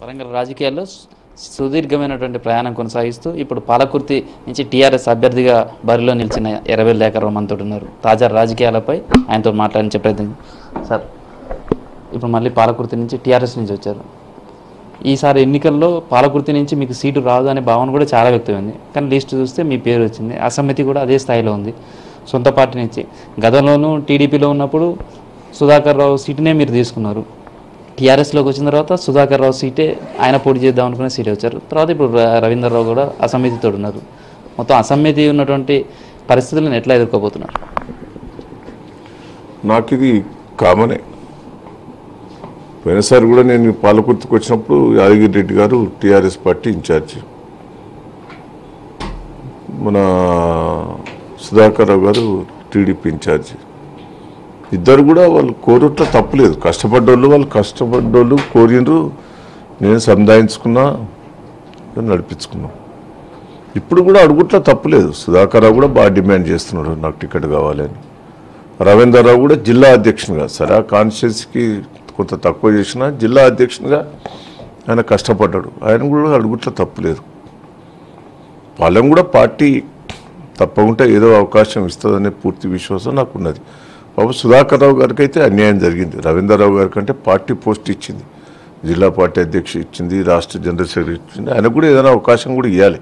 వరంగల్ రాజకీయాల్లో సు- సుదీర్ఘమైనటువంటి ప్రయాణం కొనసాగిస్తూ ఇప్పుడు పాలకుర్తి నుంచి టీఆర్ఎస్ అభ్యర్థిగా బరిలో నిలిచిన ఎర్రవెల్లి లేఖరావు మనతో ఉన్నారు తాజా రాజకీయాలపై ఆయనతో మాట్లాడించే ప్రయత్నం సార్ ఇప్పుడు మళ్ళీ పాలకుర్తి నుంచి టీఆర్ఎస్ నుంచి వచ్చారు ఈసారి ఎన్నికల్లో పాలకుర్తి నుంచి మీకు సీటు రాదు అనే భావన కూడా చాలా వ్యక్తమైంది కానీ లిస్ట్ చూస్తే మీ పేరు వచ్చింది అసమ్మతి కూడా అదే స్థాయిలో ఉంది సొంత పార్టీ నుంచి గతంలోనూ టీడీపీలో ఉన్నప్పుడు సుధాకర్ రావు సీటునే మీరు తీసుకున్నారు టీఆర్ఎస్లోకి వచ్చిన తర్వాత సుధాకర్ రావు సీటే ఆయన పోటీ చేద్దాం అనుకునే సీట్ వచ్చారు తర్వాత ఇప్పుడు ర- రవీందర్ రావు కూడా అసమ్మతితో ఉన్నారు మొత్తం అసమ్మతి ఉన్నటువంటి పరిస్థితులను ఎట్లా ఎదుర్కోబోతున్నారు నాకు ఇది కామనే పోయినసారి కూడా నేను పాలకుర్తికి వచ్చినప్పుడు యాదగిరి రెడ్డి గారు టీఆర్ఎస్ పార్టీ ఇన్ఛార్జి మన సుధాకర్ రావు గారు టీడీపీ ఇన్ఛార్జి ఇద్దరు కూడా వాళ్ళు కోరుట్ల తప్పులేదు కష్టపడ్డోళ్ళు వాళ్ళు కష్టపడ్డోళ్ళు కోరిండ్రు నేను సంధాయించుకున్నా నడిపించుకున్నాం ఇప్పుడు కూడా అడుగుట్ల తప్పులేదు సుధాకర్ రావు కూడా బాగా డిమాండ్ చేస్తున్నాడు నాకు టికెట్ కావాలని రవీంద్రరావు కూడా జిల్లా అధ్యక్షునిగా సరే ఆ కాన్స్టిట్యున్సీకి కొంత తక్కువ చేసినా జిల్లా అధ్యక్షునిగా ఆయన కష్టపడ్డాడు ఆయన కూడా అడుగుట్ల తప్పులేదు వాళ్ళని కూడా పార్టీ తప్పకుండా ఏదో అవకాశం ఇస్తుందనే పూర్తి విశ్వాసం నాకు ఉన్నది బాబు సుధాకర్ రావు గారికి అయితే అన్యాయం జరిగింది రవీంద్రరావు గారికి అంటే పార్టీ పోస్ట్ ఇచ్చింది జిల్లా పార్టీ అధ్యక్షుడు ఇచ్చింది రాష్ట్ర జనరల్ సెక్రటరీ ఇచ్చింది ఆయనకు కూడా ఏదైనా అవకాశం కూడా ఇవ్వాలి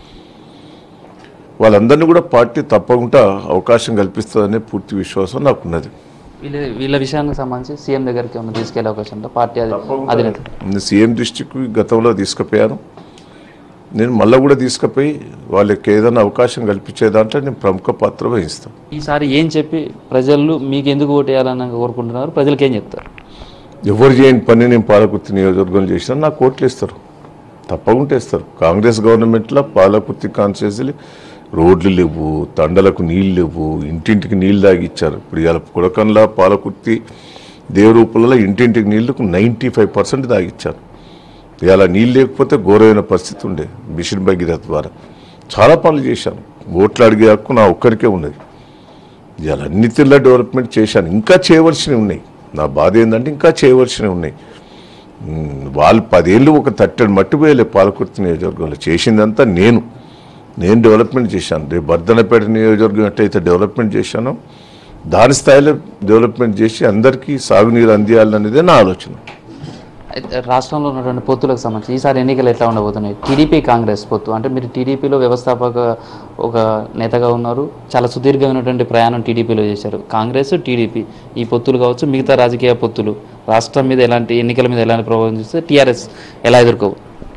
వాళ్ళందరినీ కూడా పార్టీ తప్పకుండా అవకాశం కల్పిస్తుందనే పూర్తి విశ్వాసం నాకున్నది వీళ్ళ వీళ్ళ విషయానికి సంబంధించి సీఎం దగ్గరికి ఏమైనా తీసుకెళ్లే అవకాశం ఉంటే పార్టీ అధి- అధినేత నేను సీఎం దృష్టికి గతంలో తీసుకుపోయాను నేను మళ్ళీ కూడా తీసుకుపోయి వాళ్ళకి ఏదైనా అవకాశం కల్పించే దాంట్లో నేను ప్రముఖ పాత్ర వహిస్తాను ఈసారి ఏం చెప్పి ప్రజలు మీకు ఎందుకు ఓటు వేయాలని కోరుకుంటున్నారు ప్రజలకు ఏం చెప్తారు ఎవరు చేయని పని నేను పాలకుర్తి నియోజకవర్గంలో చేసినా నాకు ఓట్లు ఇస్తారు తప్పకుండా ఇస్తారు కాంగ్రెస్ గవర్నమెంట్లో పాలకుర్తి కాన్స్టిట్యూన్సీ రోడ్లు లేవు తండలకు నీళ్ళు లేవు ఇంటింటికి నీళ్ళు తాగిచ్చారు ఇప్పుడు ఇవాళ కుడకంలా పాలకుర్తి దేవరూపులలో ఇంటింటికి నీళ్లకు నైంటీ ఫైవ్ పర్సెంట్ తాగిచ్చారు ఇవాళ నీళ్ళు లేకపోతే ఘోరమైన పరిస్థితి ఉండే మిషన్ భగీరథ ద్వారా చాలా పనులు చేశాను ఓట్లు అడిగే హక్కు నా ఒక్కరికే ఉన్నది ఇవాళ అన్ని తీర్ల డెవలప్మెంట్ చేశాను ఇంకా చేయవలసినవి ఉన్నాయి నా బాధ ఏంటంటే ఇంకా చేయవలసినవి ఉన్నాయి ఉమ్, వాళ్ళు పదేళ్ళు ఒక తట్టడి మట్టిపోయలే పాలకుర్తి నియోజకవర్గంలో చేసిందంతా నేను నేను డెవలప్మెంట్ చేశాను రేపు వర్ధనపేట నియోజకవర్గం ఎట్లయితే డెవలప్మెంట్ చేశానో దాని స్థాయిలో డెవలప్మెంట్ చేసి అందరికీ సాగునీరు అందియాలనేదే నా ఆలోచన అయితే రాష్ట్రంలో ఉన్నటువంటి పొత్తులకు సంబంధించి ఈసారి ఎన్నికలు ఎట్లా ఉండబోతున్నాయి టీడీపీ కాంగ్రెస్ పొత్తు అంటే మీరు టీడీపీలో వ్యవస్థాపక ఒక నేతగా ఉన్నారు చాలా సుదీర్ఘమైనటువంటి ప్రయాణం టీడీపీలో చేశారు కాంగ్రెస్ టీడీపీ ఈ పొత్తులు కావచ్చు మిగతా రాజకీయ పొత్తులు రాష్ట్రం మీద ఎలాంటి ఎన్నికల మీద ఎలాంటి ప్రభావం చూస్తే టీఆర్ఎస్ ఎలా ఎదుర్కో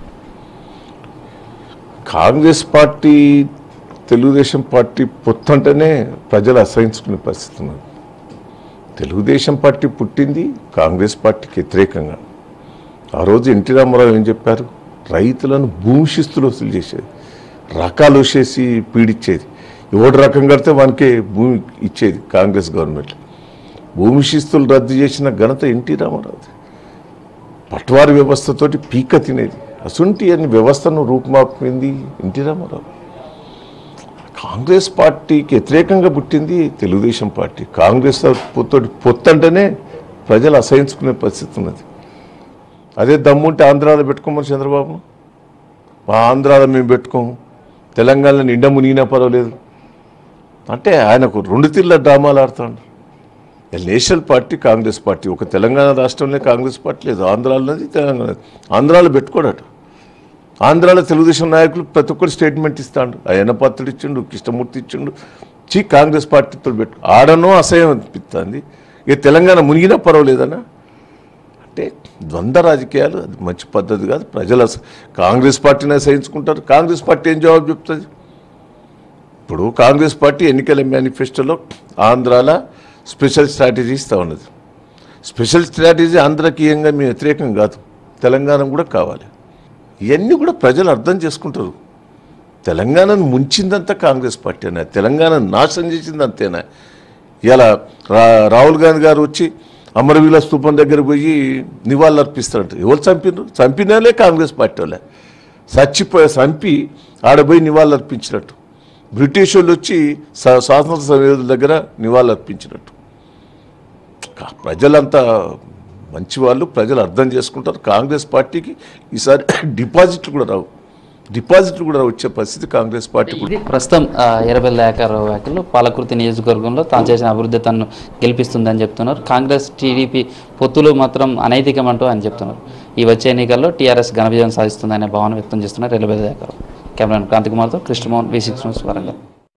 కాంగ్రెస్ పార్టీ తెలుగుదేశం పార్టీ పొత్తంటేనే ప్రజలు అసహించుకునే పరిస్థితి ఉన్నది తెలుగుదేశం పార్టీ పుట్టింది కాంగ్రెస్ పార్టీకి వ్యతిరేకంగా ఆ రోజు ఎన్టీ రామారావు ఏం చెప్పారు రైతులను భూమి శిస్తులు వసూలు చేసేది రకాలు వచ్చేసి పీడిచ్చేది ఎవడు రకం కడితే వానికే భూమి ఇచ్చేది కాంగ్రెస్ గవర్నమెంట్ భూమి శిస్తులు రద్దు చేసిన ఘనత ఎన్టీ రామారావుది పట్వారి వ్యవస్థతోటి పీక తినేది అసుంటి అని వ్యవస్థను రూపుమాపింది ఎన్టీ రామారావు కాంగ్రెస్ పార్టీకి వ్యతిరేకంగా పుట్టింది తెలుగుదేశం పార్టీ కాంగ్రెస్ తోటి పొత్తంటేనే ప్రజలు అసహించుకునే పరిస్థితి ఉన్నది అదే దమ్ముంటే ఆంధ్రాలో పెట్టుకోమని చంద్రబాబు మా ఆంధ్రాలో మేము పెట్టుకోము తెలంగాణలో నిండా మునిగినా పర్వాలేదు అంటే ఆయనకు రెండు తీర్ల డ్రామాలు ఆడుతాడు నేషనల్ పార్టీ కాంగ్రెస్ పార్టీ ఒక తెలంగాణ రాష్ట్రంలో కాంగ్రెస్ పార్టీ లేదు ఆంధ్రాలోది తెలంగాణ ఆంధ్రాలో పెట్టుకోడట ఆంధ్రాలో తెలుగుదేశం నాయకులు ప్రతి ఒక్కరు స్టేట్మెంట్ ఇస్తాడు అయ్యన్న పాత్రుడు ఇచ్చిండు కృష్ణమూర్తి ఇచ్చిండు చీ కాంగ్రెస్ పార్టీతో పెట్టు ఆడనో అసహ్యం అనిపిస్తుంది ఇక తెలంగాణ మునిగినా పర్వాలేదనా అంటే ద్వంద్వ రాజకీయాలు అది మంచి పద్ధతి కాదు ప్రజలు అస- కాంగ్రెస్ పార్టీని సహించుకుంటారు కాంగ్రెస్ పార్టీ ఏం జవాబు చెప్తుంది ఇప్పుడు కాంగ్రెస్ పార్టీ ఎన్నికల మేనిఫెస్టోలో ఆంధ్రాల స్పెషల్ స్ట్రాటజీ ఇస్తా ఉన్నది స్పెషల్ స్ట్రాటజీ ఆంధ్రకీయంగా మేము వ్యతిరేకం కాదు తెలంగాణ కూడా కావాలి ఇవన్నీ కూడా ప్రజలు అర్థం చేసుకుంటారు తెలంగాణను ముంచిందంతా కాంగ్రెస్ పార్టీ అనే తెలంగాణను నాశనం చేసింది అంతేనా ఇలా రా రాహుల్ గాంధీ గారు వచ్చి అమరవీల స్థూపం దగ్గర పోయి నివాళులు అర్పిస్తారంట ఎవరు చంపినారు చంపినాలే కాంగ్రెస్ పార్టీ వాళ్ళే చచ్చిపోయి చంపి ఆడపోయి నివాళులు అర్పించినట్టు బ్రిటిష్ వాళ్ళు వచ్చి స్వా- స్వాతంత్ర సమయోధుల దగ్గర నివాళులు అర్పించినట్టు కా- ప్రజలంతా మంచి వాళ్ళు ప్రజలు అర్థం చేసుకుంటారు కాంగ్రెస్ పార్టీకి ఈసారి డిపాజిట్లు కూడా రావు డిపాజిట్లు కూడా వచ్చే పరిస్థితి కాంగ్రెస్ పార్టీ ఇది ప్రస్తుతం ఆ, ఇరవై లేఖర వ్యాఖ్యలు పాలకుర్తి నియోజకవర్గంలో తాను చేసిన అభివృద్ధి తను గెలిపిస్తుందని చెప్తున్నారు కాంగ్రెస్ టీడీపీ పొత్తులు మాత్రం అనైతికం అంటూ ఆయన చెప్తున్నారు ఈ వచ్చే ఎన్నికల్లో టీఆర్ఎస్ ఘన విజయం సాధిస్తుందనే భావన వ్యక్తం చేస్తున్నారు ఇరవై లేఖరు కెమెరాన్ క్రాంతి కుమార్తో Krishnamohan V six news Warangal